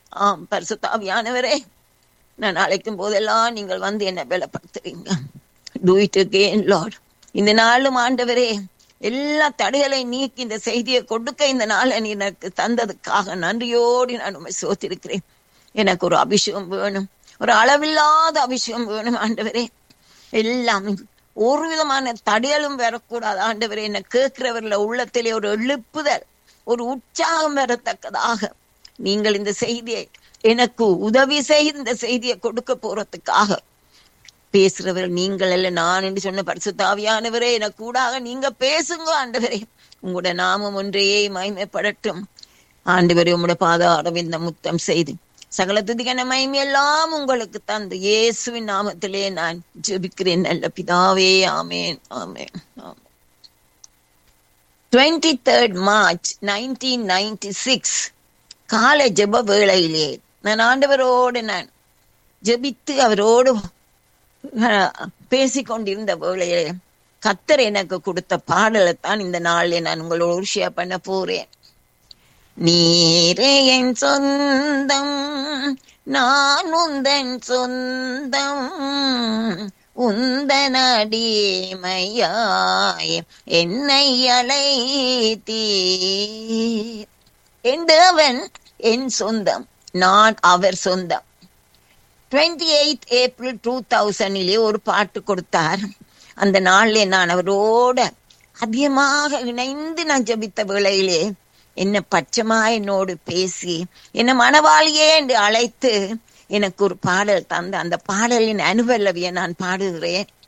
ஆம் பரிசுத்தாவியானவரே நான் அழைக்கும் போதெல்லாம் நீங்கள் வந்து என்ன பலப்படுத்துறீங்க டூ இட் அகேன் லார்ட் இந்த நாளும் ஆண்டவரே எல்லா தடைகளை நீக்கி இந்த செய்தியை கொடுக்க இந்த நாளை நீ எனக்கு தந்ததுக்காக நன்றியோடு நான் உண்மை சோத்திருக்கிறேன் எனக்கு ஒரு அபிஷேகம் வேணும் ஒரு அளவில்லாத அபிஷேகம் வேணும் ஆண்டவரே எல்லாம் ஒரு விதமான தடையலும் வரக்கூடாது ஆண்டவரே என்ன கேட்கிறவர்கள உள்ளத்திலே ஒரு எழுப்புதல் ஒரு உற்சாகம் வரத்தக்கதாக நீங்கள் இந்த செய்தியை எனக்கு உதவி செய்து இந்த செய்தியை கொடுக்க போறதுக்காக பேசுறவர் நீங்கள் அல்ல நான் என்று சொன்ன பரிசுத்தாவியானவரே எனக்கு கூடாக நீங்க பேசுங்க ஆண்டவரே உங்களோட நாமம் ஒன்றையே மகிமைப்படட்டும் ஆண்டவரே உங்களோட பாத அரவிந்த முத்தம் செய்து சகல துதிகன மகிமையெல்லாம் உங்களுக்கு தந்து இயேசுவின் நாமத்திலே நான் ஜெபிக்கிறேன் நல்ல பிதாவே ஆமேன் ஆமேன் ஆமேன் twenty third March nineteen ninety six காலை ஜெப வேளையிலே நான் ஆண்டவரோடு நான் ஜெபித்து அவரோடு பேசிக்கொண்டிருந்த வேளையிலே கத்தர் எனக்கு கொடுத்த பாடலை தான் இந்த நாளில் நான் உங்களோடு ஷேர் பண்ண போறேன் நீரே என் சொந்தம் நான் உந்தன் சொந்தம் உந்தன் அடிமையாய் என்னை அழைத்தீர் என் தேவன் என் சொந்தம் நான் அவர் சொந்தம் டுவெண்ட்டி எயிட் ஏப்ரல் டூ தௌசண்ட்லயே ஒரு பாட்டு கொடுத்தார் அந்த நாள்ல நான் அவரோட அதிகமாக இணைந்து நான் ஜபித்த வேளையிலே என்ன பச்சமா என்னோடு பேசி என்ன மனவாளியே என்று அழைத்து எனக்கு ஒரு பாடல் தந்து அந்த பாடலின் அனுபல்லவியை நான் பாடுகிறேன்